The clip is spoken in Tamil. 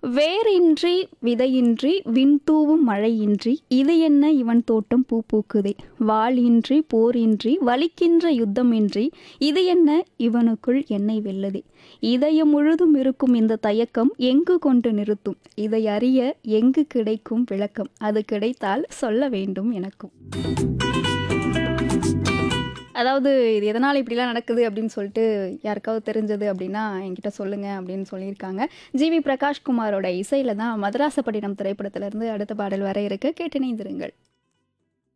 வேரின்றி விதையின்றி விண்தூவும் மழையின்றி இது என்ன இவன் தோட்டம் பூ பூக்குதே வாளின்றி போரின்றி வலிக்கின்ற யுத்தமின்றி இது என்ன இவனுக்குள் என்னை வெல்லதே இதயம் முழுதும் இருக்கும் இந்த தயக்கம் எங்கு கொண்டு நிறுத்தும் இதை அறிய எங்கு கிடைக்கும் விளக்கம் அது கிடைத்தால் சொல்ல வேண்டும் எனக்கும் அதாவது இது எதனால் இப்படிலாம் நடக்குது அப்படின்னு சொல்லிட்டு யாருக்காவது தெரிஞ்சது அப்படின்னா என்கிட்ட சொல்லுங்க அப்படின்னு சொல்லியிருக்காங்க ஜிவி பிரகாஷ்குமாரோட இசையில தான் மதராசப்பட்டினம் திரைப்படத்திலிருந்து அடுத்த பாடல் வர இருக்கு கேட்டு இணைந்திருங்கள்